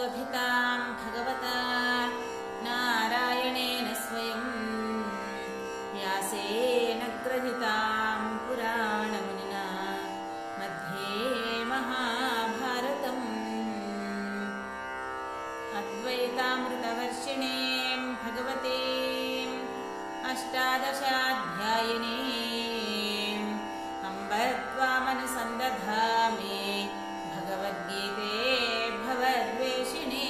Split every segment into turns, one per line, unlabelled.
बोधितां भगवता नारायणेन स्वयं व्यासेन ग्रथितां पुराणमुनिना मध्ये महाभारतम् अद्वैतामृतवर्षिणीं भगवतीम् अष्टादशाध्यायिनीम् अम्ब त्वामनुसन्दधामि भगवद्गीते भवद्वेषिणी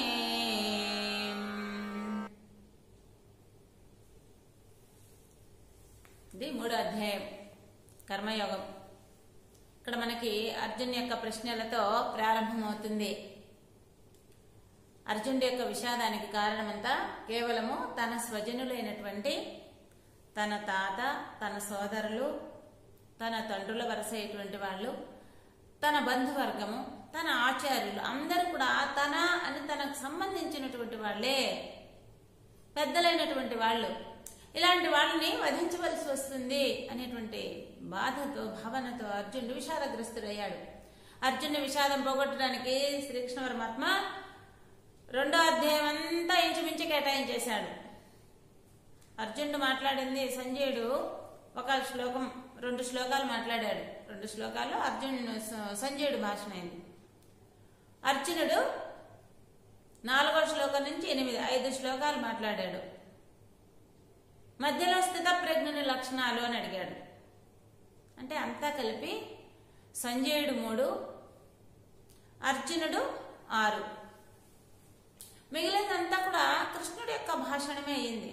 ఇది మూడో అధ్యాయం కర్మయోగం ఇక్కడ మనకి అర్జున్ యొక్క ప్రశ్నలతో ప్రారంభమవుతుంది అర్జునుడి యొక్క విషాదానికి కారణమంతా కేవలము తన స్వజనులైనటువంటి తన తాత తన సోదరులు తన తండ్రుల వరుస అయినటువంటి వాళ్ళు తన బంధువర్గము తన ఆచార్యులు అందరూ కూడా తన అని తనకు సంబంధించినటువంటి వాళ్ళే పెద్దలైనటువంటి వాళ్ళు ఇలాంటి వాళ్ళని వధించవలసి వస్తుంది అనేటువంటి బాధతో భావనతో అర్జునుడు విషాదగ్రస్తుడయ్యాడు అర్జునుడి విషాదం పోగొట్టడానికి శ్రీకృష్ణ పరమాత్మ రెండో అధ్యాయం అంతా ఇంచుమించు కేటాయించేశాడు అర్జునుడు మాట్లాడింది సంజయుడు ఒక శ్లోకం రెండు శ్లోకాలు మాట్లాడాడు రెండు శ్లోకాలు అర్జునుడు సంజయుడు భాషణ అయింది అర్జునుడు నాలుగో శ్లోకం నుంచి ఎనిమిది ఐదు శ్లోకాలు మాట్లాడాడు మధ్యలో స్థిత ప్రజ్ఞుని లక్షణాలు అని అడిగాడు అంటే అంతా కలిపి సంజయుడు మూడు అర్జునుడు ఆరు మిగిలినంతా కూడా కృష్ణుడి యొక్క భాషణమే అయ్యింది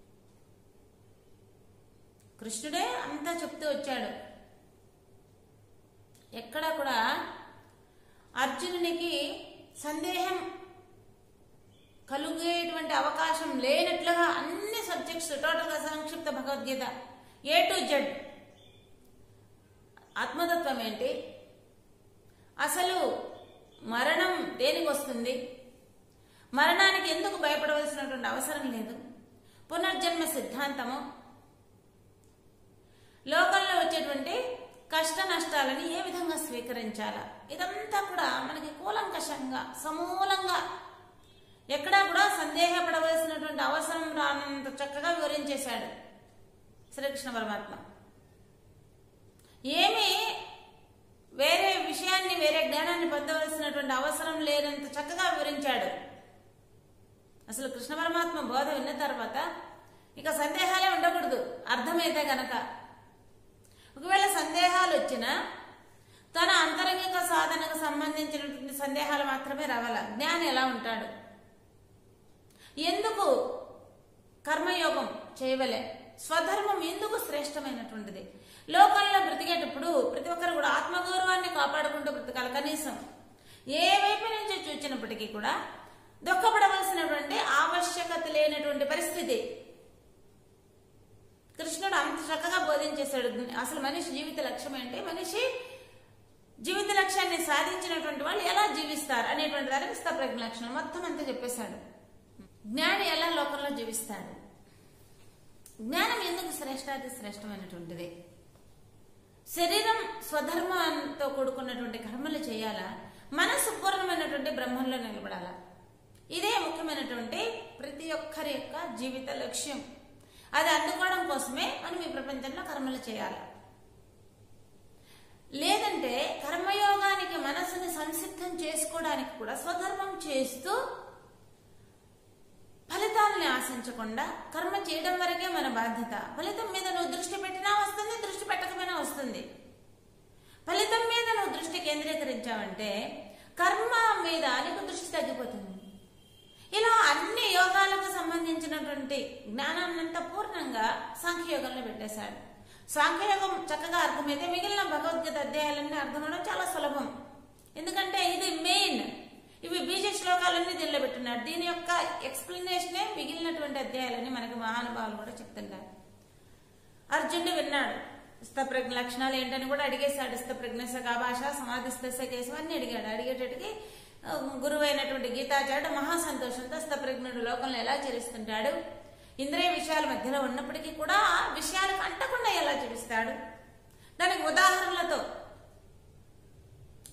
కృష్ణుడే అంతా చెప్తూ వచ్చాడు ఎక్కడ కూడా అర్జునునికి సందేహం కలుగేటువంటి అవకాశం లేనట్లుగా అన్ని సబ్జెక్ట్స్ టోటల్గా సంక్షిప్త భగవద్గీత ఏ టు జెడ్ ఆత్మతత్వం ఏంటి అసలు మరణం దేనికి వస్తుంది మరణానికి ఎందుకు భయపడవలసినటువంటి అవసరం లేదు పునర్జన్మ సిద్ధాంతము లోకంలో వచ్చేటువంటి కష్ట నష్టాలని ఏ విధంగా స్వీకరించాలా ఇదంతా కూడా మనకి కూలంకషంగా సమూలంగా ఎక్కడా కూడా సందేహపడవలసినటువంటి అవసరం రానంత చక్కగా వివరించేశాడు శ్రీకృష్ణ పరమాత్మ ఏమి వేరే విషయాన్ని వేరే జ్ఞానాన్ని పొందవలసినటువంటి అవసరం లేనంత చక్కగా వివరించాడు అసలు కృష్ణ పరమాత్మ బోధ విన్న తర్వాత ఇక సందేహాలే ఉండకూడదు అర్థమైతే గనక ఒకవేళ సందేహాలు వచ్చినా తన అంతరంగిక సాధనకు సంబంధించినటువంటి సందేహాలు మాత్రమే రావాల జ్ఞాని ఎలా ఉంటాడు ఎందుకు కర్మయోగం చేయవలే స్వధర్మం ఎందుకు శ్రేష్టమైనటువంటిది లోకంలో బ్రతికేటప్పుడు ప్రతి ఒక్కరు కూడా ఆత్మగౌరవాన్ని కాపాడుకుంటూ బ్రతకాలి కనీసం ఏ వైపు నుంచి చూచినప్పటికీ కూడా దుఃఖపడవలసినటువంటి ఆవశ్యకత లేనటువంటి పరిస్థితి కృష్ణుడు అంత చక్కగా బోధించేశాడు అసలు మనిషి జీవిత లక్ష్యం ఏంటి మనిషి జీవిత లక్ష్యాన్ని సాధించినటువంటి వాళ్ళు ఎలా జీవిస్తారు అనేటువంటి దానికి స్థప్రజ్ఞ లక్షణం మొత్తం అంతా చెప్పేశాడు జ్ఞాని ఎలా లోకంలో జీవిస్తాడు జ్ఞానం ఎందుకు శ్రేష్టాది శ్రేష్టమైనటువంటిది శరీరం స్వధర్మంతో కూడుకున్నటువంటి కర్మలు చేయాలా మనసు పూర్ణమైనటువంటి బ్రహ్మంలో నిలబడాలా ఇదే ముఖ్యమైనటువంటి ప్రతి ఒక్కరి యొక్క జీవిత లక్ష్యం అది అందుకోవడం కోసమే మనం ఈ ప్రపంచంలో కర్మలు చేయాలి లేదంటే కర్మయోగానికి మనసుని సంసిద్ధం చేసుకోవడానికి కూడా స్వధర్మం చేస్తూ ఫలితాలని ఆశించకుండా కర్మ చేయడం వరకే మన బాధ్యత ఫలితం మీద నువ్వు దృష్టి పెట్టినా వస్తుంది దృష్టి పెట్టకపోయినా వస్తుంది ఫలితం మీద నువ్వు దృష్టి కేంద్రీకరించావంటే కర్మ మీద నీకు దృష్టి తగ్గిపోతుంది ఇలా అన్ని యోగాలకు సంబంధించినటువంటి జ్ఞానాన్నంతా పూర్ణంగా సాంఖ్యయోగంలో పెట్టేశాడు సాంఖ్యయోగం చక్కగా అర్థమైతే మిగిలిన భగవద్గీత అధ్యాయాలన్నీ అర్థమవడం చాలా సులభం ఎందుకంటే ఇది మెయిన్ ఇవి బీజ శ్లోకాలన్నీ దీనిలో పెట్టున్నారు దీని యొక్క ఎక్స్ప్లెనేషనే మిగిలినటువంటి అధ్యాయాలన్నీ మనకి మహానుభావులు కూడా చెప్తున్నారు అర్జునుడు విన్నాడు స్థప్రజ్ఞ లక్షణాలు ఏంటని కూడా అడిగేశాడు స్థప్రజ్ఞస భాష సమాధిస్థ కేశం అన్ని అడిగాడు అడిగేటట్టుకి గురువు అయినటువంటి గీతాచార్యుడు మహా సంతోషంతో స్థప్రజ్ఞుడు లోకంలో ఎలా చరిస్తుంటాడు ఇంద్రియ విషయాల మధ్యలో ఉన్నప్పటికీ కూడా ఆ విషయాలకు అంటకుండా ఎలా జీవిస్తాడు దానికి ఉదాహరణలతో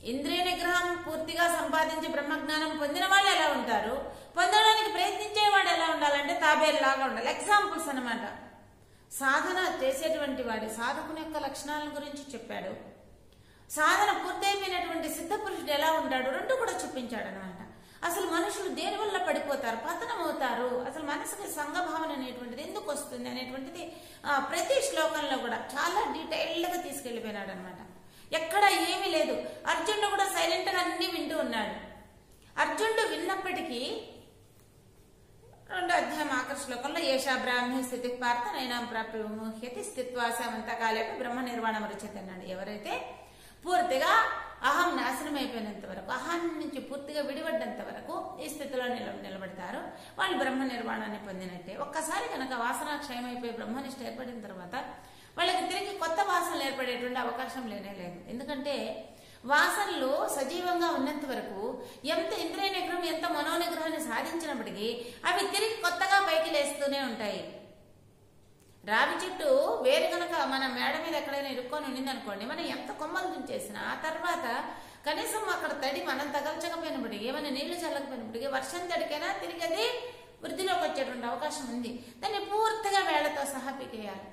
ఇంద్రియ నిగ్రహం పూర్తిగా సంపాదించి బ్రహ్మజ్ఞానం పొందిన వాళ్ళు ఎలా ఉంటారు పొందడానికి ప్రయత్నించేవాడు ఎలా ఉండాలంటే తాబేలులాగా ఉండాలి ఎగ్జాంపుల్స్ అన్నమాట సాధన చేసేటువంటి వాడి సాధకుని యొక్క లక్షణాల గురించి చెప్పాడు సాధన పూర్తయిపోయినటువంటి సిద్ధ పురుషుడు ఎలా ఉంటాడు రెండు కూడా చూపించాడు అనమాట అసలు మనుషులు దేని వల్ల పడిపోతారు పతనం అవుతారు అసలు మనసుకి సంఘభావన అనేటువంటిది ఎందుకు వస్తుంది అనేటువంటిది ఆ, ప్రతి శ్లోకంలో కూడా చాలా డీటెయిల్డ్ గా తీసుకెళ్లిపోయినాడు అనమాట ఎక్కడ ఏమీ లేదు అర్జునుడు కూడా సైలెంట్ గా అన్ని వింటూ ఉన్నాడు అర్జునుడు విన్నప్పటికీ రెండో అధ్యాయం ఆఖరి శ్లోకంలో ఏషా బ్రాహ్మీ స్థితి పార్థ నైనాం ప్రాప్తి విముహ్యతి స్థిత్వాసమంత కాలేపి బ్రహ్మ నిర్వాణం రుచిత అన్నాడు ఎవరైతే పూర్తిగా అహం నాశనం అయిపోయినంత వరకు అహం నుంచి పూర్తిగా విడిపడ్డంత వరకు ఈ స్థితిలో నిల నిలబడతారు వాళ్ళు బ్రహ్మ నిర్వాణాన్ని పొందినట్టే ఒక్కసారి కనుక వాసన క్షయమైపోయి బ్రహ్మనిష్ట ఏర్పడిన తర్వాత వాళ్ళకి తిరిగి కొత్త వాసనలు ఏర్పడేటువంటి అవకాశం లేనే లేదు ఎందుకంటే వాసనలు సజీవంగా ఉన్నంత వరకు ఎంత ఇంద్రియ నిగ్రహం ఎంత మనోనిగ్రహాన్ని సాధించినప్పటికీ అవి తిరిగి కొత్తగా పైకి లేస్తూనే ఉంటాయి రావి చెట్టు వేరు కనుక మన మేడ మీద ఎక్కడైనా ఇరుక్కొని ఉండింది అనుకోండి మనం ఎంత కొమ్మలు తుంచేసినా ఆ తర్వాత కనీసం అక్కడ తడి మనం తగల్చకపోయినప్పటికీ ఏమైనా నీళ్లు చల్లకపోయినప్పటికీ వర్షం తడికైనా తిరిగి అది వృద్ధిలోకి వచ్చేటువంటి అవకాశం ఉంది దాన్ని పూర్తిగా వేళ్లతో సహా పీకేయాలి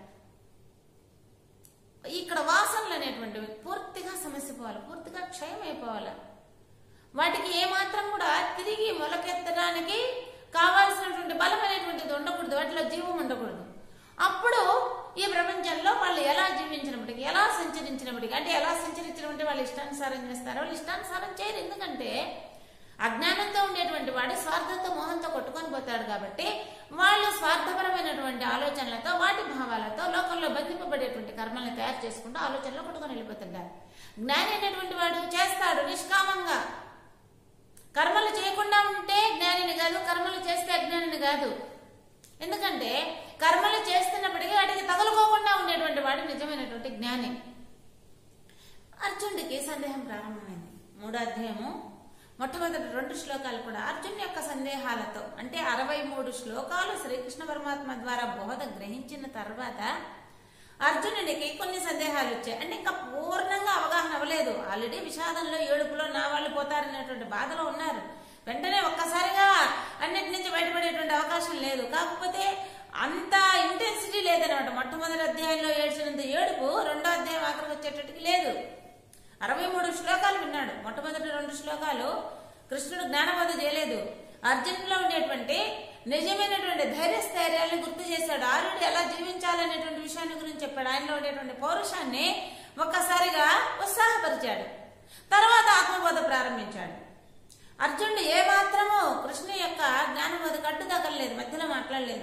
ఇక్కడ వాసనలు అనేటువంటివి పూర్తిగా సమస్య పోవాలి పూర్తిగా క్షయం అయిపోవాలి వాటికి ఏమాత్రం కూడా తిరిగి మొలకెత్తడానికి కావాల్సినటువంటి బలం అనేటువంటిది ఉండకూడదు వాటిలో జీవం ఉండకూడదు అప్పుడు ఈ ప్రపంచంలో వాళ్ళు ఎలా జీవించినప్పటికీ ఎలా సంచరించినప్పటికీ అంటే ఎలా సంచరించినప్పటికీ వాళ్ళు ఇష్టానుసారం చేస్తారు వాళ్ళు ఇష్టానుసారం చేయరు ఎందుకంటే అజ్ఞానంతో ఉండేటువంటి వాడు స్వార్థంతో మోహంతో కొట్టుకొని పోతాడు కాబట్టి వాళ్ళు స్వార్థపరమైనటువంటి ఆలోచనలతో వాటి భావాలతో లోకంలో బంధింపబడేటువంటి కర్మల్ని తయారు చేసుకుంటూ ఆలోచనలో కొట్టుకొని వెళ్ళిపోతుంటారు జ్ఞాని అనేటువంటి వాడు చేస్తాడు నిష్కామంగా కర్మలు చేయకుండా ఉంటే జ్ఞానిని కాదు కర్మలు చేస్తే అజ్ఞానిని కాదు ఎందుకంటే కర్మలు చేస్తున్నప్పటికీ వాటికి తగులుకోకుండా ఉండేటువంటి వాడు నిజమైనటువంటి జ్ఞాని అర్జునుడికి సందేహం ప్రారంభమైంది మూడో అధ్యాయము మొట్టమొదటి రెండు శ్లోకాలు కూడా అర్జున్ యొక్క సందేహాలతో అంటే అరవై మూడు శ్లోకాలు శ్రీకృష్ణ పరమాత్మ ద్వారా బోధ గ్రహించిన తర్వాత అర్జునుడికి కొన్ని సందేహాలు వచ్చాయి అంటే ఇంకా పూర్ణంగా అవగాహన అవ్వలేదు ఆల్రెడీ విషాదంలో ఏడుపులో నా వాళ్ళు పోతారనేటువంటి బాధలో ఉన్నారు వెంటనే ఒక్కసారిగా అన్నిటి నుంచి బయటపడేటువంటి అవకాశం లేదు కాకపోతే అంత ఇంటెన్సిటీ లేదనమాట మొట్టమొదటి అధ్యాయంలో ఏడ్చినంత ఏడుపు రెండో అధ్యాయం ఆఖరికి వచ్చేటట్టుకి లేదు అరవై మూడు శ్లోకాలు విన్నాడు మొట్టమొదటి రెండు శ్లోకాలు కృష్ణుడు జ్ఞానబోధ చేయలేదు అర్జునులో ఉండేటువంటి నిజమైనటువంటి ధైర్యస్థైర్యాలను గుర్తు చేశాడు ఆల్రెడీ ఎలా జీవించాలనేటువంటి విషయాన్ని గురించి చెప్పాడు ఆయనలో ఉండేటువంటి పౌరుషాన్ని ఒక్కసారిగా ఉత్సాహపరిచాడు తర్వాత ఆత్మబోధ ప్రారంభించాడు అర్జునుడు ఏ మాత్రము కృష్ణు యొక్క జ్ఞానబోధ కట్టు తగలలేదు మధ్యలో మాట్లాడలేదు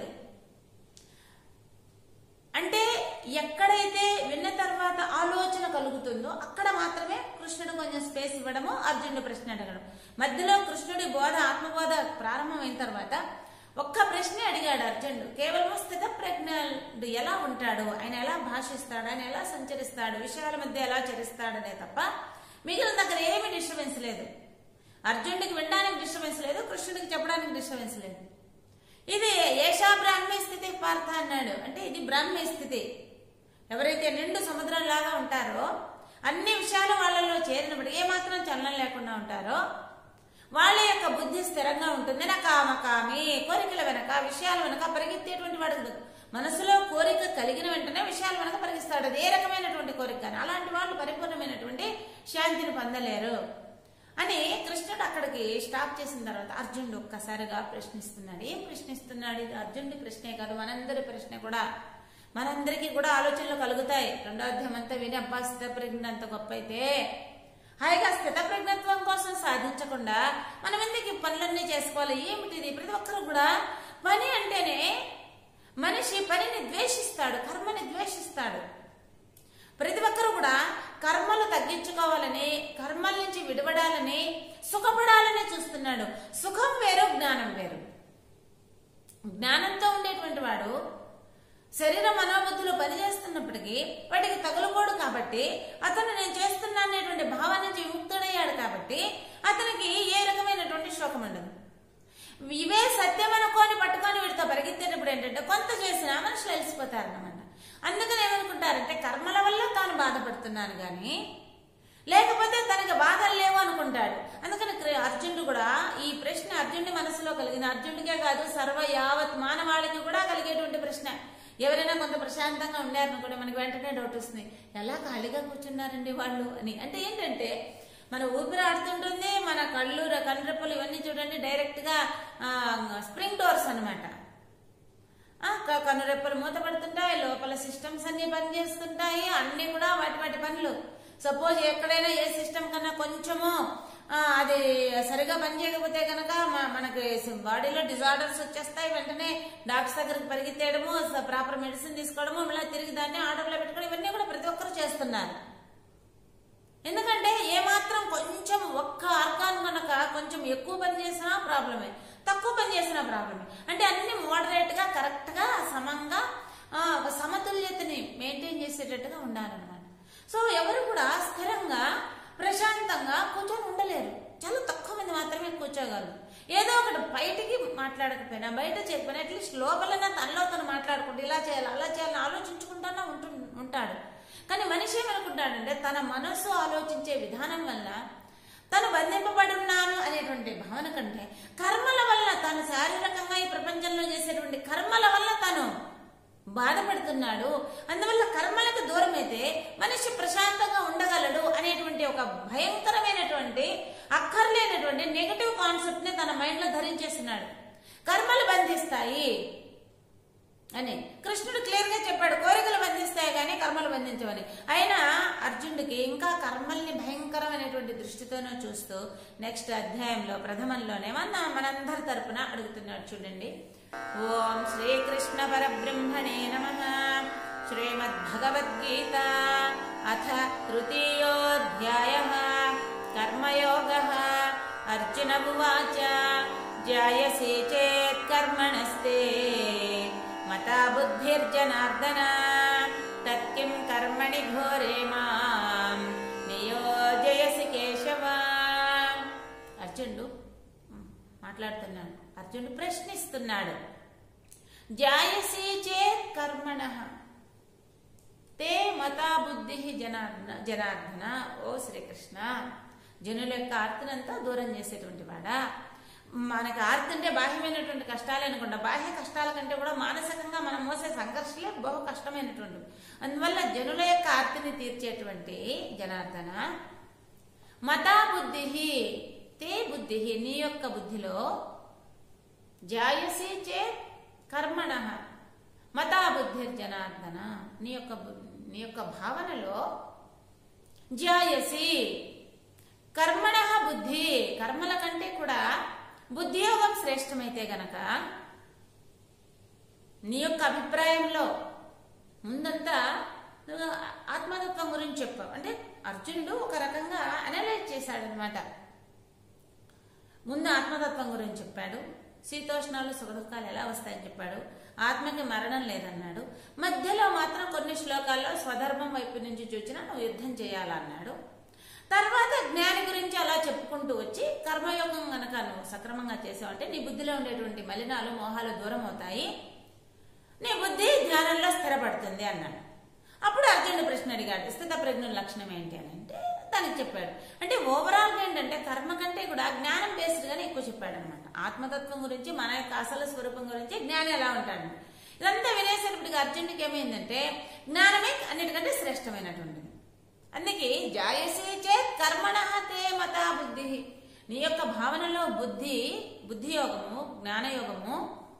అంటే ఎక్కడైతే విన్న తర్వాత ఆలోచన కలుగుతుందో అక్కడ మాత్రమే కృష్ణుడు కొంచెం స్పేస్ ఇవ్వడము అర్జునుడు ప్రశ్న అడగడం మధ్యలో కృష్ణుడి బోధ ఆత్మబోధ ప్రారంభమైన తర్వాత ఒక్క ప్రశ్నే అడిగాడు అర్జునుడు కేవలం స్థిత ప్రజ్ఞుడు ఎలా ఉంటాడు ఆయన ఎలా భాషిస్తాడు ఆయన ఎలా సంచరిస్తాడు విషయాల మధ్య ఎలా చరిస్తాడనే తప్ప మిగిలిన దగ్గర ఏమీ డిస్టర్బెన్స్ లేదు అర్జునుడికి వినడానికి డిస్టర్బెన్స్ లేదు కృష్ణుడికి చెప్పడానికి డిస్టర్బెన్స్ లేదు ఇది ఏషా బ్రాహ్మీ స్థితి పార్థ అన్నాడు అంటే ఇది బ్రాహ్మీ స్థితి ఎవరైతే నిండు సముద్రం లాగా ఉంటారో అన్ని విషయాలు వాళ్ళలో చేరినప్పుడు ఏమాత్రం చలనం లేకుండా ఉంటారో వాళ్ళ యొక్క బుద్ధి స్థిరంగా ఉంటుంది నా కామకామి కోరికల వెనక విషయాల వెనక పరిగెత్తేటువంటి వాడు కాదు. మనసులో కోరిక కలిగిన వెంటనే విషయాల వెనక పరిగిస్తాడు అది ఏ రకమైనటువంటి కోరిక కానీ అలాంటి వాళ్ళు పరిపూర్ణమైనటువంటి శాంతిని పొందలేరు అని కృష్ణుడు అక్కడికి స్టాప్ చేసిన తర్వాత అర్జునుడు ఒక్కసారిగా ప్రశ్నిస్తున్నాడు ఏం ప్రశ్నిస్తున్నాడు ఇది అర్జునుడి ప్రశ్నే కాదు మనందరి ప్రశ్న కూడా మనందరికీ కూడా ఆలోచనలు కలుగుతాయి రెండో అధ్యాయం అంతా విని అబ్బా స్థిత ప్రజ్ఞ అంత గొప్ప అయితే హాయిగా స్థిత ప్రజ్ఞత్వం కోసం సాధించకుండా మనం ఎందుకు ఈ పనులన్నీ చేసుకోవాలి ఏమిటిది ప్రతి ఒక్కరు కూడా పని అంటేనే మనిషి పనిని ద్వేషిస్తాడు కర్మని ద్వేషిస్తాడు ప్రతి ఒక్కరు కూడా కర్మలు తగ్గించుకోవాలని కర్మల నుంచి విడబడాలని సుఖపడాలని చూస్తున్నాడు సుఖం వేరు జ్ఞానం వేరు జ్ఞానంతో ఉండేటువంటి వాడు శరీర మనోబుద్ధులు పనిచేస్తున్నప్పటికీ వాటికి తగులుకోడు కాబట్టి అతను నేను చేస్తున్నా అనేటువంటి భావం నుంచి విముక్తుడయ్యాడు కాబట్టి అతనికి ఏ రకమైనటువంటి శోకం ఉండదు ఇవే సత్యం అనుకోని పట్టుకొని వీటితో పరిగెత్తేటప్పుడు ఏంటంటే కొంత చేసినా మనుషులు అలసిపోతారన్నమాట అందుకని ఏమనుకుంటారంటే కర్మల వల్ల తాను బాధపడుతున్నాను గాని లేకపోతే తనకి బాధలు లేవు అనుకుంటాడు అందుకని క్రి- అర్జునుడు కూడా ఈ ప్రశ్న అర్జునుడి మనసులో కలిగిన అర్జునుడికే కాదు సర్వ యావత్ మానవాళికి కూడా కలిగేటువంటి ప్రశ్న ఎవరైనా కొంత ప్రశాంతంగా ఉండారనుకోండి మనకి వెంటనే డౌట్ వస్తుంది ఎలా ఖాళీగా కూర్చున్నారండి వాళ్ళు అని అంటే ఏంటంటే మన ఊపిరి ఆడుతుంటుంది మన కళ్ళు కండ్రెప్పలు ఇవన్నీ చూడండి డైరెక్ట్ గా స్ప్రింగ్ డోర్స్ అన్నమాట ఆ, క- కనురెప్పలు మూతపడుతుంటాయి లోపల సిస్టమ్స్ అన్ని పనిచేస్తుంటాయి అన్ని కూడా వాటి వాటి పనులు సపోజ్ ఎక్కడైనా ఏ సిస్టమ్ కన్నా కొంచెము ఆ, అది సరిగా పనిచేయకపోతే కనుక మనకి బాడీలో డిజార్డర్స్ వచ్చేస్తాయి వెంటనే డాక్టర్స్ దగ్గరికి పరిగెత్తేయడము ప్రాపర్ మెడిసిన్ తీసుకోవడము మళ్ళీ తిరిగి దాన్ని ఆర్డర్లో పెట్టుకోవడం ఇవన్నీ కూడా ప్రతి ఒక్కరు చేస్తున్నారు ఎందుకంటే ఏమాత్రం కొంచెం ఒక్క ఆర్గాన్ కనుక కొంచెం ఎక్కువ పని చేసినా ప్రాబ్లమే తక్కువ పని చేసినా ప్రాబ్లమే అంటే అన్ని మోడరేట్ గా కరెక్ట్ గా సమంగా ఆ, ఒక సమతుల్యతని మెయింటైన్ చేసేటట్టుగా ఉండాలన్నమాట సో ఎవరు కూడా స్థిరంగా ప్రశాంతంగా కూర్చొని ఉండలేరు చాలా తక్కువ మంది మాత్రమే కూర్చోగలరు ఏదో ఒకటి బయటికి మాట్లాడకపోయినా బయట చెప్పినా అట్లీస్ట్ లోపలన్నా తనలో తను మాట్లాడుకుంటూ ఇలా చేయాలి అలా చేయాలని ఆలోచించుకుంటానే ఉంటు ఉంటాడు కానీ మనిషి ఏమనుకుంటాడంటే తన మనస్సు ఆలోచించే విధానం వల్ల తను బంధింపబడి ఉన్నాను అనేటువంటి భావన కంటే కర్మల వల్ల తాను శారీరకంగా ఈ ప్రపంచంలో చేసేటువంటి కర్మల వల్ల తను బాధపడుతున్నాడు అందువల్ల కర్మలకు దూరమైతే మనిషి ప్రశాంతంగా ఉండగలడు అనేటువంటి ఒక భయంకరమైనటువంటి అక్కర్లేనటువంటి నెగటివ్ కాన్సెప్ట్ ని తన మైండ్ లో ధరించేస్తున్నాడు కర్మలు బంధిస్తాయి అని కృష్ణుడు క్లియర్ గా చెప్పాడు కోరికలు బంధిస్తాయి కానీ కర్మలు బంధించవని అయినా అర్జునుడికి ఇంకా కర్మల్ని భయంకరమైనటువంటి దృష్టితోనూ చూస్తూ నెక్స్ట్ అధ్యాయంలో ప్రథమంలోనే మన మనందరి తరపున అడుగుతున్నాడు చూడండి ఓం శ్రీకృష్ణ పరబ్రహ్మణే నమ శ్రీమద్భగవద్గీత అథ తృతీయోధ్యాయ కర్మయోగ అర్జున ఉవాచ జాయసి చేత్ కర్మణస్తే మతా బుద్ధిర్జనార్దన తత్కిం కర్మణి ఘోరే మాం నియోజయసి కేశవ అర్జునుడు మాట్లాడుతున్నాడు అర్జునుడు ప్రశ్నిస్తున్నాడు జాయసి చేత్ కర్మణ తే మతా బుద్ధి జనార్దన జనార్దన ఓ శ్రీకృష్ణ జనుల యొక్క ఆర్తినంతా దూరం చేసేటువంటి వాడా మనకు ఆర్తి అంటే బాహ్యమైనటువంటి కష్టాలే అనుకుంటా బాహ్య కష్టాల కంటే కూడా మానసికంగా మనం మోసే సంఘర్షలే బహు కష్టమైనటువంటి అందువల్ల జనుల యొక్క ఆర్తిని తీర్చేటువంటి జనార్దన మతా బుద్ధి తే బుద్ధి నీ యొక్క బుద్ధిలో జాయసి చే కర్మణ మతా బుద్ధి జనార్దన నీ యొక్క బు- నీ యొక్క భావనలో జాయసి కర్మణ బుద్ధి కర్మల కంటే కూడా బుద్ధియోగం శ్రేష్టమైతే గనక నీ యొక్క అభిప్రాయంలో ముందంతా నువ్వు ఆత్మతత్వం గురించి చెప్పావు అంటే అర్జునుడు ఒక రకంగా అనలైజ్ చేశాడనమాట ముందు ఆత్మతత్వం గురించి చెప్పాడు శీతోష్ణాలు సుఖదుఖాలు ఎలా వస్తాయని చెప్పాడు ఆత్మకి మరణం లేదన్నాడు మధ్యలో మాత్రం కొన్ని శ్లోకాల్లో స్వధర్మం వైపు నుంచి చూచినా నువ్వు యుద్ధం చేయాలన్నాడు తర్వాత జ్ఞాని గురించి అలా చెప్పుకుంటూ వచ్చి కర్మయోగం గనక నువ్వు సక్రమంగా చేసావంటే నీ బుద్ధిలో ఉండేటువంటి మలినాలు మోహాలు దూరం అవుతాయి నీ బుద్ధి ధ్యానంలో స్థిరపడుతుంది అన్నాడు అప్పుడు అర్జునుడు ప్రశ్న అడిగాడు స్థిత ప్రజ్ఞుల లక్షణం ఏంటి అని అంటే దానికి చెప్పాడు అంటే ఓవరాల్ గా ఏంటంటే కర్మ కంటే కూడా జ్ఞానం బేస్డ్ గానే ఎక్కువ చెప్పాడు అనమాట ఆత్మతత్వం గురించి మన యొక్క అసలు స్వరూపం గురించి జ్ఞానం ఎలా ఉంటాడు ఇదంతా వినేసేటప్పటికి అర్జునుడికి ఏమైందంటే జ్ఞానమే అన్నిటికంటే శ్రేష్టమైనటువంటిది అందుకే జాయసే చేత్ కర్మణ తే మతా బుద్ధి నీ యొక్క భావనలో బుద్ధి బుద్ధి యోగము జ్ఞానయోగము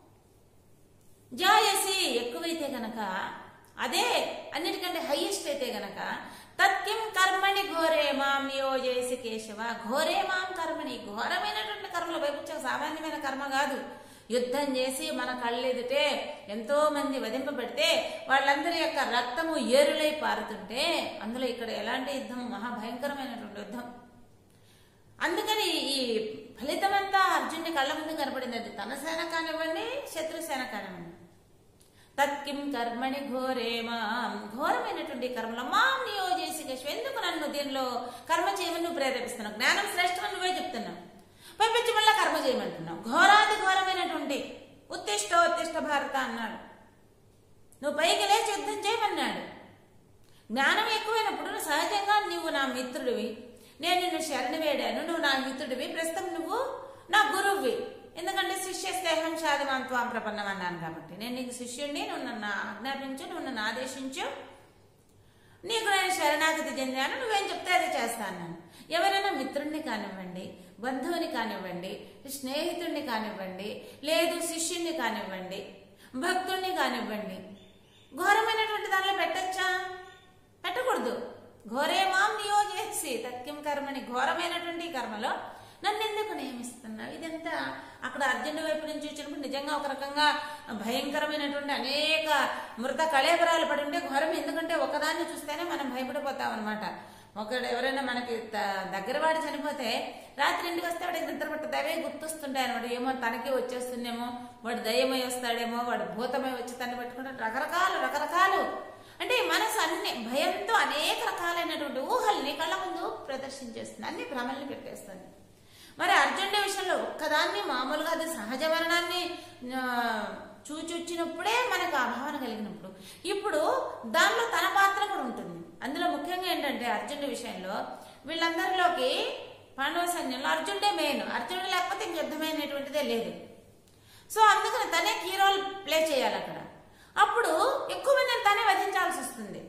జాయసి ఎక్కువైతే గనక అదే అన్నిటికంటే హైయెస్ట్ అయితే గనక తత్కిం కర్మణి ఘోరే మాం నియోజేసి కేశవ ఘోరే మాం కర్మని ఘోరమైనటువంటి కర్మలు వైపు సామాన్యమైన కర్మ కాదు యుద్ధం చేసి మన కళ్ళెదుటే ఎంతో మంది వధింపబడితే వాళ్ళందరి యొక్క రక్తము ఏరులై పారుతుంటే అందులో ఇక్కడ ఎలాంటి యుద్ధం మహాభయంకరమైనటువంటి యుద్ధం అందుకని ఈ ఫలితమంతా అర్జునుడి కళ్ళ ముందు కనపడింది అది తన సేన కానివ్వండి శత్రు సేన కానివ్వండి తత్కిం కర్మణి ఘోరే మాం ఘోరమైనటువంటి కర్మలో మాం నియోజేసి కేశవ ఎందుకు నన్ను దీనిలో కర్మ చేయమని నువ్వు ప్రేరేపిస్తున్నావు జ్ఞానం శ్రేష్టమని నువ్వే చెప్తున్నావు పైపించి మళ్ళా కర్మ చేయమంటున్నావు ఘోరాది ఘోరమైనటువంటి ఉత్తిష్ట ఉత్తిష్ట భారత అన్నాడు నువ్వు పైకి లేచి యుద్ధం చేయమన్నాడు జ్ఞానం ఎక్కువైనప్పుడు సహజంగా నువ్వు నా మిత్రుడివి నేను నిన్ను శరణి వేడాను నువ్వు నా మిత్రుడివి ప్రస్తుతం నువ్వు నా గురువువి ఎందుకంటే శిష్య స్నేహం శాదిమాంత్వాం ప్రపన్నం అన్నాను కాబట్టి నేను నీకు శిష్యుడిని నువ్వు నన్ను ఆజ్ఞాపించు నువ్వు నన్ను ఆదేశించు నీకు నేను శరణాగతి చెందాను నువ్వేం చెప్తే అది చేస్తాను నేను ఎవరైనా మిత్రుడిని కానివ్వండి బంధువుని కానివ్వండి స్నేహితుడిని కానివ్వండి లేదు శిష్యుణ్ణి కానివ్వండి భక్తుణ్ణి కానివ్వండి ఘోరమైనటువంటి దానిలో పెట్టచ్చా పెట్టకూడదు ఘోరేమాం నియోజేసి తక్కిం కర్మని ఘోరమైనటువంటి ఈ కర్మలో నన్ను ఎందుకు నియమిస్తున్నావు ఇదంతా అక్కడ అర్జునుడి వైపు నుంచి వచ్చినప్పుడు నిజంగా ఒక రకంగా భయంకరమైనటువంటి అనేక మృత కళేబరాలు పడి ఉంటే ఘోరం ఎందుకంటే ఒకదాన్ని చూస్తేనే మనం భయపడిపోతాం అనమాట ఒకడు ఎవరైనా మనకి త- దగ్గర వాడు చనిపోతే రాత్రి ఇంటికి వస్తే వాడికి నిద్ర పట్టదు అవే గుర్తొస్తుంటాయి అనమాట ఏమో తనకే వచ్చేస్తుందేమో వాడు దయ్యమై వస్తాడేమో వాడు భూతమై వచ్చి తన్ని పట్టుకుంటాడు రకరకాలు రకరకాలు అంటే ఈ మనసు అన్ని భయంతో అనేక రకాలైనటువంటి ఊహల్ని కళ్ళ ముందు ప్రదర్శించేస్తుంది అన్ని భ్రమల్ని పెట్టేస్తుంది మరి అర్జునుడి విషయంలో ఒక్కదాన్ని మామూలుగా అది సహజ మరణాన్ని ఆ, చూచొచ్చినప్పుడే మనకు ఆ భావన కలిగినప్పుడు ఇప్పుడు దానిలో తన పాత్ర కూడా ఉంటుంది అందులో ముఖ్యంగా ఏంటంటే అర్జునుడి విషయంలో వీళ్ళందరిలోకి పాండవ సైన్యంలో అర్జునుడే మెయిన్ అర్జునుడు లేకపోతే ఇంక యుద్ధమైనటువంటిదే లేదు సో అందుకని తనే కీ రోల్ ప్లే చేయాలి అక్కడ అప్పుడు ఎక్కువ మందిని తనే వధించాల్సి వస్తుంది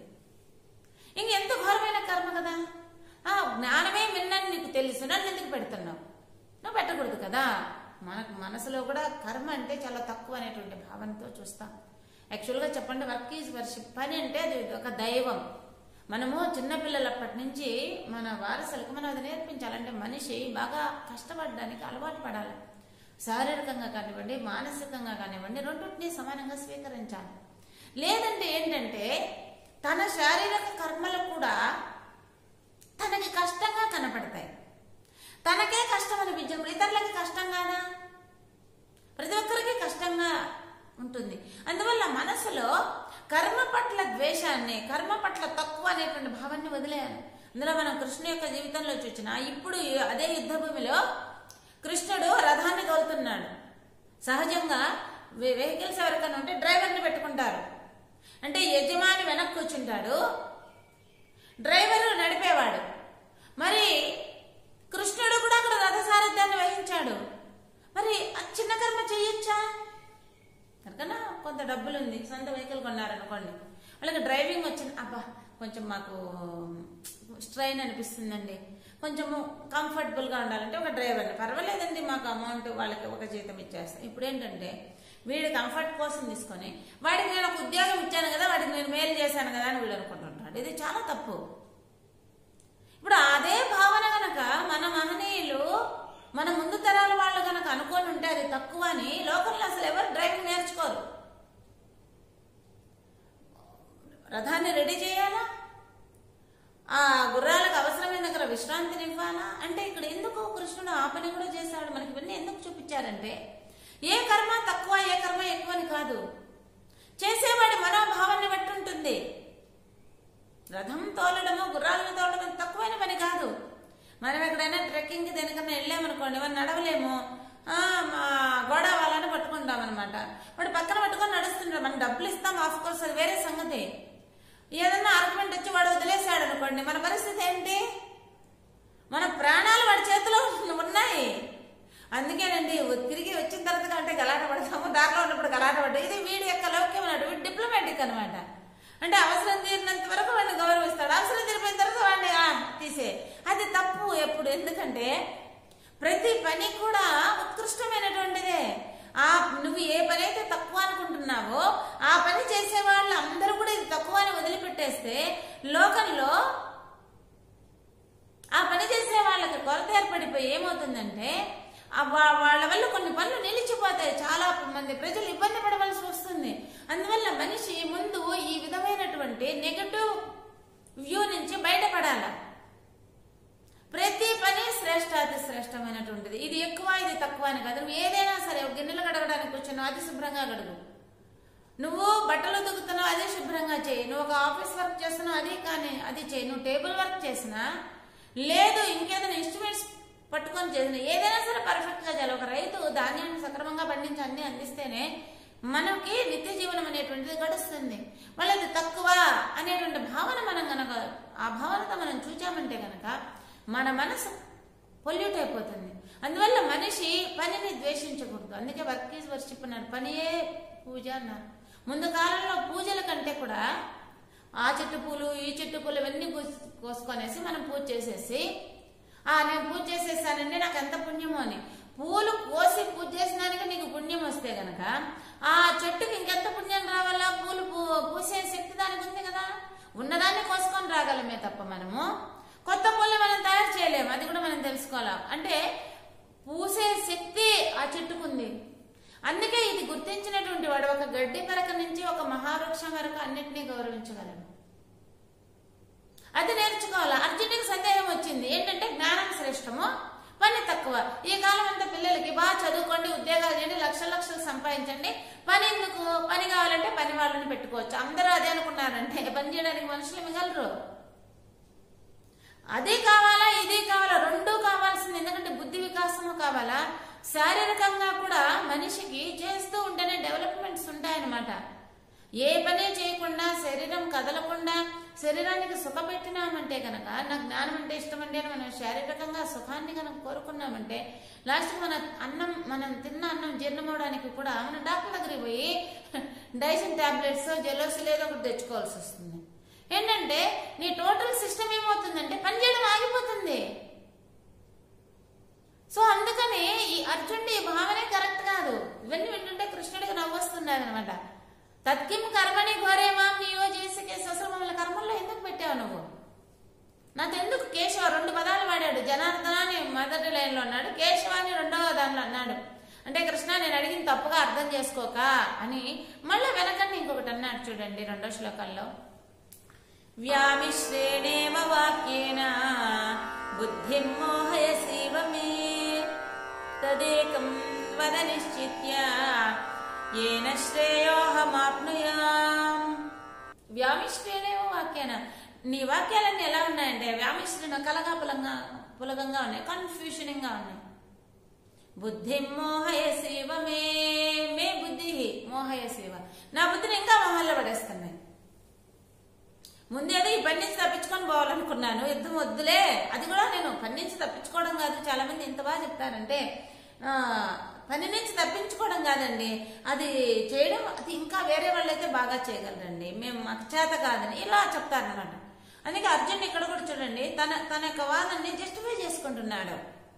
ఇంక ఎంత ఘోరమైన కర్మ కదా ఆ జ్ఞానమే మిన్నని నీకు తెలుసు నన్ను ఎందుకు పెడుతున్నావు నువ్వు పెట్టకూడదు కదా మనకు మనసులో కూడా కర్మ అంటే చాలా తక్కువ అనేటువంటి భావనతో చూస్తాం యాక్చువల్గా చెప్పండి వర్క్ ఈజ్ వర్షిప్ పని అంటే అది ఒక దైవం మనము చిన్నపిల్లలప్పటి నుంచి మన వారసులకు మనం అది నేర్పించాలంటే మనిషి బాగా కష్టపడడానికి అలవాటు పడాలి శారీరకంగా కానివ్వండి మానసికంగా కానివ్వండి రెండింటినీ సమానంగా స్వీకరించాలి లేదంటే ఏంటంటే తన శారీరక కర్మలు కూడా తనకి కష్టంగా కనపడతాయి తనకే కష్టం అనిపించినప్పుడు ఇతరులకి కష్టం కాదా ప్రతి ఒక్కరికి కష్టంగా ఉంటుంది అందువల్ల మనసులో కర్మ పట్ల ద్వేషాన్ని కర్మ పట్ల తక్కువ అనేటువంటి భావాన్ని వదిలేయాలి అందులో మనం కృష్ణుని యొక్క జీవితంలో చూసిన ఇప్పుడు ఈ- అదే యుద్ధ భూమిలో కృష్ణుడు రథాన్ని తోలుతున్నాడు సహజంగా వె- వెహికల్స్ ఎవరికైనా ఉంటే డ్రైవర్ని పెట్టుకుంటారు అంటే యజమాని వెనక్కి కూర్చుంటాడు డ్రైవరు నడిపేవాడు మరి కృష్ణుడు కూడా అక్కడ రథసారథ్యాన్ని వహించాడు మరి ఆ చిన్న కర్మ చేయొచ్చా కనుకనా కొంత డబ్బులు ఉంది సొంత వెహికల్ కొన్నారనుకోండి వాళ్ళకి డ్రైవింగ్ వచ్చింది అబ్బా కొంచెం మాకు స్ట్రైన్ అనిపిస్తుందండి కొంచెము కంఫర్టబుల్గా ఉండాలంటే ఒక డ్రైవర్ని పర్వాలేదండి మాకు అమౌంట్ వాళ్ళకి ఒక జీతం ఇచ్చేస్తాం ఇప్పుడు ఏంటంటే వీడు కంఫర్ట్ కోసం తీసుకొని వాడికి నేను ఒక ఉద్యోగం ఇచ్చాను కదా వాడికి నేను మేలు చేశాను కదా అని వీడు అనుకుంటుంటాడు ఇది చాలా తప్పు ఇప్పుడు అదే భావన గనక మన మహనీయులు మన ముందు తరాల వాళ్ళు గనక అనుకొని ఉంటే అది తక్కువ అని లోకంలో అసలు ఎవరు డ్రైవింగ్ నేర్చుకోరు రథాన్ని రెడీ చేయాలా ఆ గుర్రాలకు అవసరమైన దగ్గర విశ్రాంతిని ఇవ్వాలా అంటే ఇక్కడ ఎందుకు కృష్ణుడు ఆ పని కూడా చేశాడు మనకి ఇవన్నీ ఎందుకు చూపించారంటే ఏ కర్మ తక్కువ ఏ కర్మ ఎక్కువ అని కాదు చేసేవాడి మనోభావాన్ని బట్టి ఉంటుంది రథం తోలడము గుర్రాలను తోలడం తక్కువైన పని కాదు మనం ఎక్కడైనా ట్రెక్కింగ్కి దేనికన్నా వెళ్ళామనుకోండి మనం నడవలేము ఆ, మా గోడ వాళ్ళని పట్టుకుంటాం అనమాట వాడు పక్కన పట్టుకొని నడుస్తుంటాడు మనం డబ్బులు ఇస్తాం ఆఫ్ కోర్స్ అది వేరే సంగతి ఏదన్నా ఆర్గ్యుమెంట్ వచ్చి వాడు వదిలేశాడు అనుకోండి మన పరిస్థితి ఏంటి మన ప్రాణాలు వాడి చేతిలో ఉన్నాయి అందుకేనండి తిరిగి వచ్చిన తర్వాత అంటే గలాట పడతాము దారిలో ఉన్నప్పుడు గలాట పడ్డా ఇది వీడి యొక్క లౌక్యం అన్నట్టు వీడు డిప్లొమాటిక్ అనమాట అంటే అవసరం తీరినంత వరకు వాడిని గౌరవిస్తాడు అవసరం తీరిపోయిన తర్వాత వాడిని ఆ, తీసే అది తప్పు ఎప్పుడు ఎందుకంటే ప్రతి పని కూడా ఉత్కృష్టమైనటువంటిదే ఆ నువ్వు ఏ పని అయితే తక్కువ అనుకుంటున్నావో ఆ పని చేసే వాళ్ళు అందరూ కూడా ఇది తక్కువ అని వదిలిపెట్టేస్తే లోకంలో ఆ పని చేసే వాళ్ళకి కొరత ఏర్పడిపోయి ఏమవుతుందంటే ఆ వా- వాళ్ళ వల్ల కొన్ని పనులు నిలిచిపోతాయి చాలా మంది ప్రజలు ఇబ్బంది పడవలసి వస్తుంది అందువల్ల మనిషి ముందు ఈ విధమైనటువంటి నెగటివ్ వ్యూ నుంచి బయటపడాల ప్రతి పని శ్రేష్టాతి శ్రేష్టమైనటువంటిది ఇది ఎక్కువ ఇది తక్కువ అని కాదు నువ్వు ఏదైనా సరే ఒక గిన్నెలు గడగడానికి కూర్చున్నావు అది శుభ్రంగా గడుగు నువ్వు బట్టలు దుక్కుతున్నావు అదే శుభ్రంగా చేయి నువ్వు ఒక ఆఫీస్ వర్క్ చేస్తున్నావు అది కానీ అది చేయి నువ్వు టేబుల్ వర్క్ చేసినా లేదు ఇంకేదైనా ఇన్స్ట్రుమెంట్స్ పట్టుకొని చేసిన ఏదైనా సరే పర్ఫెక్ట్ గా చేయాలి ఒక రైతు ధాన్యాన్ని సక్రమంగా పండించి అన్ని అందిస్తేనే మనకి నిత్య జీవనం అనేటువంటిది గడుస్తుంది వాళ్ళది తక్కువ అనేటువంటి భావన మనం గనక ఆ భావనతో మనం చూచామంటే గనక మన మనసు పొల్యూట్ అయిపోతుంది అందువల్ల మనిషి పనిని ద్వేషించకూడదు అందుకే వర్క్ ఈజ్ వర్షిప్ అన్నారు పనియే పూజ అన్నారు ముందు కాలంలో పూజల కంటే కూడా ఆ చెట్టు పూలు ఈ చెట్టు పూలు ఇవన్నీ కోస్- కోసుకొనేసి మనం పూజ చేసేసి ఆ నేను పూజ చేసేసానండి నాకు ఎంత పుణ్యమో అని పూలు కోసి పూజ చేసినానికి నీకు పుణ్యం వస్తే గనక ఆ చెట్టుకి ఇంకెంత పుణ్యం రావాలా పూలు పూ- పూసే శక్తి దానికి ఉంది కదా ఉన్నదాన్ని కోసుకొని రాగలమే తప్ప మనము కొత్త పూలు మనం తయారు చేయలేము అది కూడా మనం తెలుసుకోవాలి అంటే పూసే శక్తి ఆ చెట్టుకుంది అందుకే ఇది గుర్తించినటువంటి వాడు ఒక గడ్డి పరక నుంచి ఒక మహావృక్షం వరకు అన్నిటినీ గౌరవించగలడు అది నేర్చుకోవాలి అర్జునుడికి సందేహం వచ్చింది ఏంటంటే జ్ఞానం శ్రేష్టము పని తక్కువ ఈ కాలం అంతా పిల్లలకి బాగా చదువుకోండి ఉద్యోగాలు చేయండి లక్షల లక్షలు సంపాదించండి పని ఎందుకు పని కావాలంటే పని వాళ్ళని పెట్టుకోవచ్చు అందరూ అదే అనుకున్నారంటే పని చేయడానికి మనుషులు మిగలరు అది కావాలా ఇది కావాలా రెండూ కావాల్సింది ఎందుకంటే బుద్ధి వికాసము కావాలా శారీరకంగా కూడా మనిషికి చేస్తూ ఉంటేనే డెవలప్మెంట్స్ ఉంటాయన్నమాట ఏ పని చేయకుండా శరీరం కదలకుండా శరీరానికి సుఖ పెట్టినామంటే గనక నాకు జ్ఞానం అంటే ఇష్టం అంటే అని మనం శారీరకంగా సుఖాన్ని కనుక కోరుకున్నామంటే లాస్ట్ మన అన్నం మనం తిన్న అన్నం జీర్ణమవడానికి కూడా మనం డాక్టర్ దగ్గరికి పోయి డైజన్ టాబ్లెట్స్ జెలోసి లేదో ఒకటి తెచ్చుకోవాల్సి వస్తుంది ఏంటంటే నీ టోటల్ సిస్టమ్ ఏమవుతుందంటే పనిచేయడం ఆగిపోతుంది సో అందుకని ఈ అర్జునుడి ఈ భావనే కరెక్ట్ కాదు ఇవన్నీ వింటుంటే కృష్ణుడికి నవ్వొస్తున్నది అనమాట తత్కిం కర్మని ఘోరేమాం నీయో చేసికే ససలు మమ్మల్ని కర్మల్లో ఎందుకు పెట్టావు నువ్వు నాతో ఎందుకు కేశవ రెండు పదాలు వాడాడు జనార్దన అని మొదటి లైన్లో అన్నాడు కేశవ అని రెండవ దానిలో అన్నాడు అంటే కృష్ణ నేను అడిగిన తప్పుగా అర్థం చేసుకోక అని మళ్ళీ వెనకండి ఇంకొకటి అన్నాడు చూడండి రెండో శ్లోకంలో వ్యామిశ్రేణేవ వాక్యేన బుద్ధిం మోహయసీవ మే తదేకం వద నిశ్చిత్య ఏన శ్రేయోహమాప్నుయాం వ్యామిశ్రేణేవ వాక్యేన నీ వాక్యాలన్నీ ఎలా ఉన్నాయంటే వ్యామిశ్రణ కలగా పులంగా పులగంగా ఉన్నాయి కన్ఫ్యూషనింగ్ గా ఉన్నాయి బుద్ధి మోహయ శివ మే మే బుద్ధి మోహయ శివ నా బుద్ధిని ఇంకా మొహల్లో పడేస్తున్నాయి ముందేదో ఈ పని నుంచి తప్పించుకొని పోవాలనుకున్నాను యుద్ధం వద్దులే అది కూడా నేను పని నుంచి తప్పించుకోవడం కాదు చాలా మంది ఎంత బాగా చెప్తారంటే ఆ, పని నుంచి తప్పించుకోవడం కాదండి అది చేయడం అది ఇంకా వేరే వాళ్ళైతే బాగా చేయగలరండి మేము మాకు చేత కాదని ఇలా చెప్తారనమాట అందుకే అర్జున్ ఇక్కడ కూడా చూడండి తన తన యొక్క వాదనని జస్టిఫై చేసుకుంటున్నాడు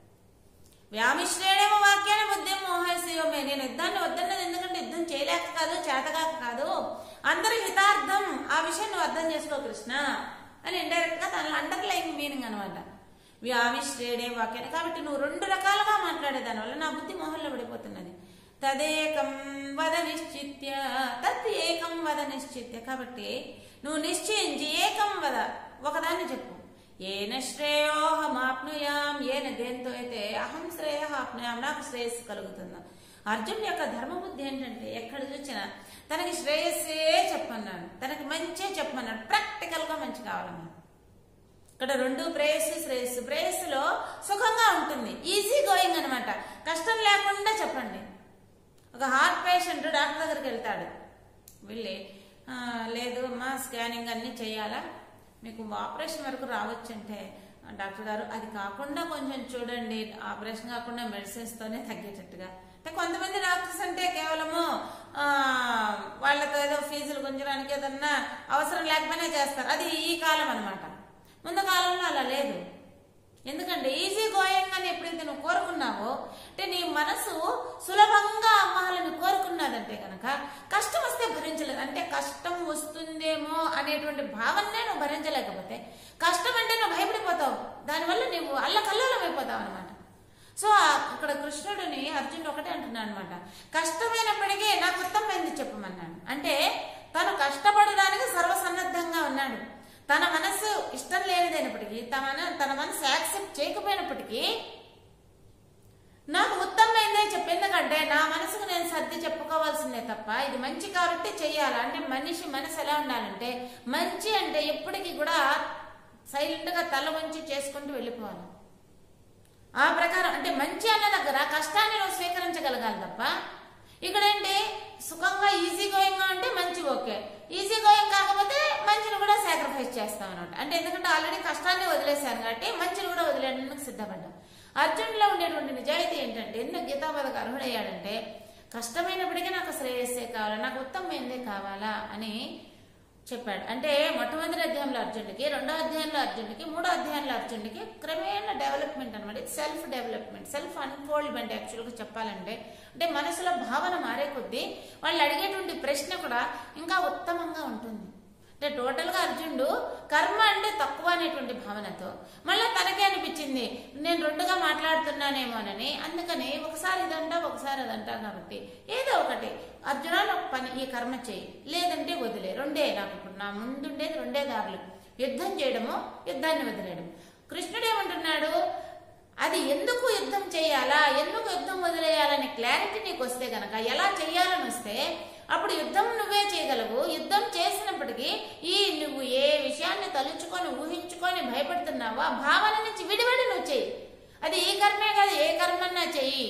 వ్యామిశ్రేణేమో వాక్యాన్ని బుద్ధి మోహశివమే నేను యుద్ధాన్ని వద్దన్నది ఎందుకంటే యుద్ధం చేయలేక కాదు చేతగాక కాదు అందరి హితార్థం ఆ విషయం నువ్వు అర్థం చేసుకో కృష్ణ అని ఇండైరెక్ట్ గా దానిలో అండర్లైన్ మీనింగ్ అనమాట వ్యామిశ్రేణే వాక్యాన్ని కాబట్టి నువ్వు రెండు రకాలుగా మాట్లాడే దానివల్ల నా బుద్ధి మోహంలో పడిపోతున్నది తదేకం వద నిశ్చిత్య తత్ ఏకం వద నిశ్చిత్య కాబట్టి నువ్వు నిశ్చయించి ఏకం వద ఒకదాన్ని చెప్పు ఏన శ్రేయోహమాప్నుయాం ఏన దేంతో అయితే అహం శ్రేయ ఆప్నుయాం నాకు శ్రేయస్సు కలుగుతుందా అర్జున్ యొక్క ధర్మబుద్ధి ఏంటంటే ఎక్కడ చూసినా తనకి శ్రేయస్సే చెప్పన్నాడు తనకి మంచే చెప్పమన్నాడు ప్రాక్టికల్ గా మంచి కావాలన్నాడు ఇక్కడ రెండు ప్రేయస్సు శ్రేయస్సు ప్రేయస్సులో సుఖంగా ఉంటుంది ఈజీ గోయింగ్ అనమాట కష్టం లేకుండా చెప్పండి ఒక హార్ట్ పేషెంట్ డాక్టర్ దగ్గరికి వెళ్తాడు వెళ్ళి "ఆ, లేదు అమ్మా స్కానింగ్ అన్నీ చేయాలా మీకు ఆపరేషన్ వరకు రావచ్చు అంటే డాక్టర్ గారు అది కాకుండా కొంచెం చూడండి ఆపరేషన్ కాకుండా మెడిసిన్స్తోనే తగ్గేటట్టుగా అంటే కొంతమంది డాక్టర్స్ అంటే కేవలము ఆ, వాళ్ళతో ఏదో ఫీజులు గుంజడానికి ఏదన్నా అవసరం లేకపోయినా చేస్తారు అది ఈ కాలం అన్నమాట ముందు కాలంలో అలా లేదు ఎందుకంటే ఈజీ గోయింగ్ అని ఎప్పుడైతే నువ్వు కోరుకున్నావో అంటే నీ మనసు సులభంగా అమ్మాలని కోరుకున్నదంటే కనుక కష్టం వస్తే భరించలేదు అంటే కష్టం వస్తుందేమో అనేటువంటి భావనే నువ్వు భరించలేకపోతే కష్టం అంటే నువ్వు భయపడిపోతావు దానివల్ల నువ్వు అల్లకల్లోలం అయిపోతావు అనమాట సో ఆ- ఇక్కడ కృష్ణుడిని అర్జునుడు ఒకటే అంటున్నాడు అనమాట కష్టమైనప్పటికీ నాకు ఉత్తమమైంది చెప్పమన్నాడు అంటే తను కష్టపడడానికి సర్వసన్నద్ధంగా ఉన్నాడు తన మనసు ఇష్టం లేనిదైనప్పటికీ తన మన- తన మనసు యాక్సెప్ట్ చేయకపోయినప్పటికీ నాకు ఉత్తమమైందే చెప్పు ఎందుకంటే నా మనసుకు నేను సర్ది చెప్పుకోవాల్సిందే తప్ప ఇది మంచి కాబట్టి చెయ్యాలి అంటే మనిషి మనసు ఎలా ఉండాలంటే మంచి అంటే ఎప్పటికీ కూడా సైలెంట్ గా తల వంచి చేసుకుంటూ వెళ్ళిపోవాలి ఆ ప్రకారం అంటే మంచి అన్న దగ్గర కష్టాన్ని నువ్వు స్వీకరించగలగాలి తప్ప ఇక్కడ ఏంటి సుఖంగా ఈజీ గోయింగ్ గా ఉంటే మంచి ఓకే ఈజీ గోయింగ్ కాకపోతే మంచిని కూడా సాక్రిఫైస్ చేస్తాం అనమాట అంటే ఎందుకంటే ఆల్రెడీ కష్టాన్ని వదిలేశాను కాబట్టి మంచిని కూడా వదిలేయడానికి సిద్ధపడ్డాం అర్జునులో ఉండేటువంటి నిజాయితీ ఏంటంటే ఎన్నో గీతాపదకు అర్హుడయ్యాడంటే కష్టమైనప్పటికీ నాకు శ్రేయస్సే కావాలా నాకు ఉత్తమమైనదే కావాలా అని చెప్పాడు అంటే మొట్టమొదటి అధ్యాయంలో అర్జునుడికి రెండో అధ్యాయంలో అర్జునుడికి మూడో అధ్యాయంలో అర్జునుడికి క్రమేణ డెవలప్మెంట్ అనమాట సెల్ఫ్ డెవలప్మెంట్ సెల్ఫ్ అన్ఫోల్డ్మెంట్ యాక్చువల్గా చెప్పాలంటే అంటే మనసులో భావన మారే కొద్దీ వాళ్ళు అడిగేటువంటి ప్రశ్న కూడా ఇంకా ఉత్తమంగా ఉంటుంది అంటే టోటల్గా అర్జునుడు కర్మ అంటే తక్కువ అనేటువంటి భావనతో మళ్ళీ తనకే అనిపించింది నేను రెండుగా మాట్లాడుతున్నానేమోనని అందుకని ఒకసారి ఇదంటా ఒకసారి అదంటా కాబట్టి ఏదో ఒకటి అర్జున ఒక పని ఈ కర్మ చేయి లేదంటే వదిలే రెండే నాకు ఇప్పుడు నా ముందుండేది రెండే దారులు యుద్ధం చేయడము యుద్ధాన్ని వదిలేయడం కృష్ణుడు ఏమంటున్నాడు అది ఎందుకు యుద్ధం చేయాలా ఎందుకు యుద్ధం వదిలేయాలనే క్లారిటీ నీకు వస్తే గనక ఎలా చేయాలని వస్తే అప్పుడు యుద్ధం నువ్వే చేయగలవు యుద్ధం చేసినప్పటికీ ఈ నువ్వు ఏ విషయాన్ని తలుచుకొని ఊహించుకొని భయపడుతున్నావో ఆ భావన నుంచి విడివడి నువ్వు చెయ్యి అది ఈ కర్మే కాదు ఏ కర్మన్నా చెయ్యి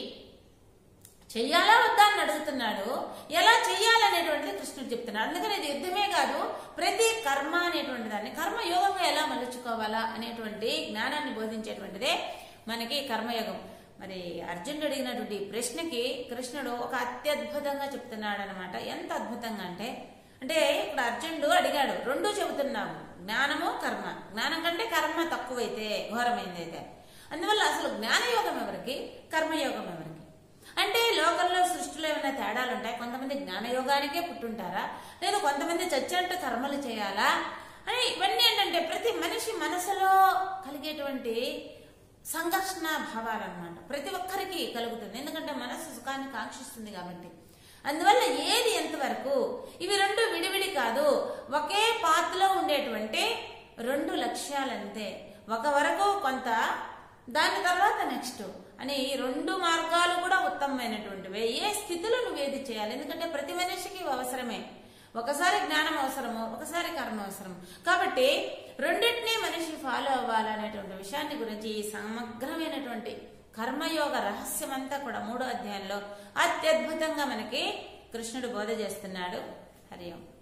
చెయ్యాలా వద్దా అని అడుగుతున్నాడు ఎలా చెయ్యాలనేటువంటిది కృష్ణుడు చెప్తున్నాడు అందుకని ఇది యుద్ధమే కాదు ప్రతి కర్మ అనేటువంటి దాన్ని కర్మయోగంగా ఎలా మలుచుకోవాలా అనేటువంటి జ్ఞానాన్ని బోధించేటువంటిదే మనకి కర్మయోగం మరి అర్జునుడు అడిగినటువంటి ఈ ప్రశ్నకి కృష్ణుడు ఒక అత్యద్భుతంగా చెప్తున్నాడు అనమాట ఎంత అద్భుతంగా అంటే అంటే ఇప్పుడు అర్జునుడు అడిగాడు రెండు చెబుతున్నాము జ్ఞానము కర్మ జ్ఞానం కంటే కర్మ తక్కువైతే ఘోరమైందైతే అందువల్ల అసలు జ్ఞానయోగం ఎవరికి కర్మయోగం ఎవరికి అంటే లోకంలో సృష్టిలో ఏమైనా తేడాలు ఉంటాయి కొంతమంది జ్ఞానయోగానికే పుట్టుంటారా లేదా కొంతమంది చచ్చినట్టు కర్మలు చేయాలా అని ఇవన్నీ ఏంటంటే ప్రతి మనిషి మనసులో కలిగేటువంటి సంఘర్షణ భావాలు అనమాట ప్రతి ఒక్కరికి కలుగుతుంది ఎందుకంటే మనసు సుఖాన్ని కాంక్షిస్తుంది కాబట్టి అందువల్ల ఏది ఎంతవరకు ఇవి రెండు విడివిడి కాదు ఒకే పాత్రలో ఉండేటువంటి రెండు లక్ష్యాలంతే ఒక వరకు కొంత దాని తర్వాత నెక్స్ట్ అని ఈ రెండు మార్గాలు కూడా ఉత్తమమైనటువంటివే ఏ స్థితిలో నువ్వు ఏది చేయాలి ఎందుకంటే ప్రతి మనిషికి ఇవి అవసరమే ఒకసారి జ్ఞానం అవసరము ఒకసారి కర్మ అవసరం కాబట్టి రెండింటినీ మనిషి ఫాలో అవ్వాలనేటువంటి విషయాన్ని గురించి ఈ సమగ్రమైనటువంటి కర్మయోగ రహస్యం అంతా కూడా మూడో అధ్యాయంలో అత్యద్భుతంగా మనకి కృష్ణుడు బోధ చేస్తున్నాడు హరి ఓం